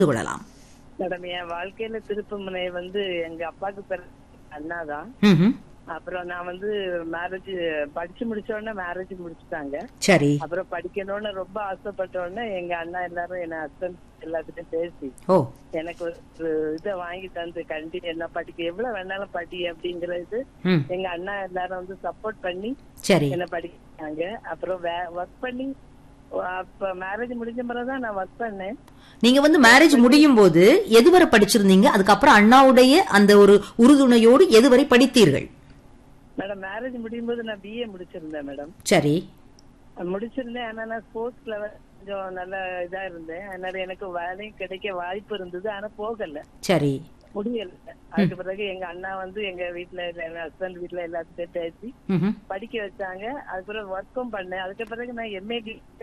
கொள்ளலாம் மேடம் என் வாழ்க்கையில திருப்புமுனை வந்து எங்க அப்பாவுக்கு பிறகு அண்ணாதான் ம்ஹும். அப்புறம் நான் வந்து மேரேஜ் படிச்சு முடிச்ச உடனே மேரேஜ் முடிச்சுட்டாங்க சரி அப்புறம் படிக்கணும்னு ரொம்ப ஆசைப்பட்ட உடனே எங்க அண்ணா எல்லாரும் என்ன ஹஸ்பண்ட் எல்லாத்துட்டும் பேசி ஓ எனக்கு ஒரு இதை வாங்கி தந்து கண்டி என்ன படிக்க எவ்வளவு வேணாலும் படி அப்படிங்கறது ம் எங்க அண்ணா எல்லாரும் வந்து சப்போர்ட் பண்ணி சரி என்ன படிக்கிறாங்க அப்புறம் ஒர்க் பண்ணி அப்ப மேரேஜ் முடிஞ்ச பிறகுதான் நான் ஒர்க் பண்ணேன் நீங்க வந்து மேரேஜ் முடியும் போது எதுவரை படிச்சிருந்தீங்க அதுக்கப்புறம் அண்ணாவுடைய அந்த ஒரு உறுதுணையோடு எதுவரை படித்தீர்கள் மேடம் மேரேஜ் முடியும் போது நான் பிஏ முடிச்சிருந்தேன் மேடம் சரி முடிச்சிருந்தேன் ஆனா நான் ஸ்போர்ட்ஸ்ல கொஞ்சம் நல்ல இதா இருந்தேன் அதனால எனக்கு வேலையும் கிடைக்க வாய்ப்பு இருந்தது ஆனா போகல சரி முடியல அதுக்கு பிறகு எங்க அண்ணா வந்து எங்க வீட்டுல எங்க ஹஸ்பண்ட் வீட்டுல எல்லாத்துக்கும் பேசி ம்ஹும். படிக்க வச்சாங்க அதுக்கப்புறம் ஒர்க்கும் பண்ணேன் அதுக்கு பிறகு நான் எம்ஏ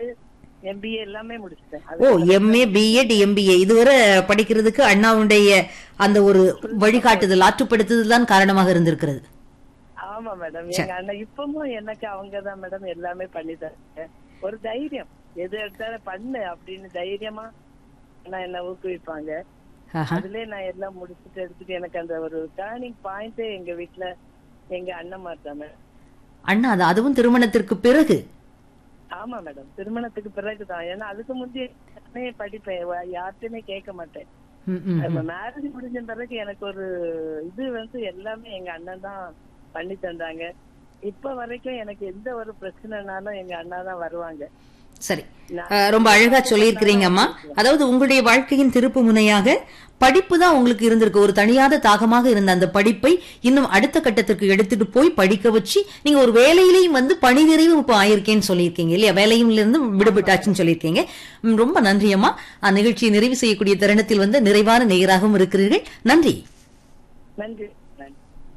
எம்பிஏ எல்லாமே முடிச்சிட்டேன் அது ஓ எம்ஏ பிஎட் எம்பிஏ இதுவரை படிக்கிறதுக்கு அண்ணாவுடைய அந்த ஒரு வழிகாட்டுதல் ஆற்றுப்படுத்துதல் தான் காரணமாக இருந்திருக்கிறது ஆமா மேடம் எங்க அண்ணன் இப்பவும் எனக்கு அவங்கதான் மேடம் எல்லாமே பண்ணி தராங்க ஒரு தைரியம் எது எடுத்தாலும் பண்ணு அப்படின்னு தைரியமா அண்ணா என்ன ஊக்குவிப்பாங்க ஆஹா. அதுலயே நான் எல்லாம் முடிச்சுட்டு எடுத்துட்டு எனக்கு அந்த ஒரு டேர்னிங் பாயிண்டே எங்க வீட்டுல எங்க அண்ணன் மாட்டாம அண்ணா அது அதுவும் திருமணத்திற்கு பிறகு ஆமா மேடம் திருமணத்துக்கு பிறகுதான் ஏன்னா அதுக்கு முந்தைய நானே படிப்பேன் வ- யார்கிட்டயுமே கேட்க மாட்டேன் ம், ம். மேரேஜ் முடிஞ்ச பிறகு எனக்கு ஒரு இது வந்து எல்லாமே எங்க அண்ணன் தான் பண்ணி தந்தாங்க இப்ப வரைக்கும் எனக்கு எந்த ஒரு பிரச்சனைனாலும் எங்க அண்ணா தான் வருவாங்க சரி அஹ், ரொம்ப அழகா சொல்லியிருக்கிறீங்க அம்மா அதாவது உங்களுடைய வாழ்க்கையின் திருப்பு முனையாக படிப்பு தான் உங்களுக்கு இருந்திருக்கு ஒரு தனியாத தாகமாக இருந்த அந்த படிப்பை இன்னும் அடுத்த கட்டத்திற்கு எடுத்துட்டு போய் படிக்க வச்சு நீங்க ஒரு வேலையிலையும் வந்து பணி நிறைவு இப்ப ஆயிருக்கேன்னு சொல்லியிருக்கீங்க இல்லையா வேலையும் இருந்து விடுபட்டாச்சுன்னு சொல்லியிருக்கீங்க ம், ரொம்ப நன்றி அம்மா அஹ், நிகழ்ச்சியை நிறைவு செய்யக்கூடிய தருணத்தில் வந்து நிறைவான நேயராகவும் இருக்கிறீர்கள் நன்றி நன்றி நன்றி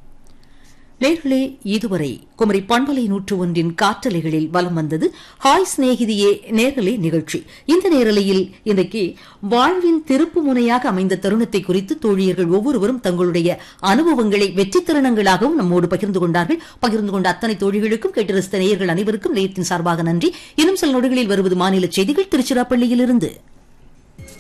நேர்களே இதுவரை குமரி பண்பலை நூற்று ஒன்றின் காற்றலைகளில் வலம் வந்தது ஹாய் சிநேகிதியே நேரலை நிகழ்ச்சி இந்த நேரலையில் இன்றைக்கு வாழ்வின் திருப்பு முனையாக அமைந்த தருணத்தை குறித்து தோழியர்கள் ஒவ்வொருவரும் தங்களுடைய அனுபவங்களை வெற்றி தருணங்களாகவும் நம்மோடு பகிர்ந்து கொண்டார்கள் பகிர்ந்து கொண்ட அத்தனை தோழிகளுக்கும் கேட்டு ரசித்த நேயர்கள் அனைவருக்கும் நேயத்தின் சார்பாக நன்றி இன்னும் சில நொடிகளில் வருவது மாநில செய்திகள் திருச்சிராப்பள்ளியிலிருந்து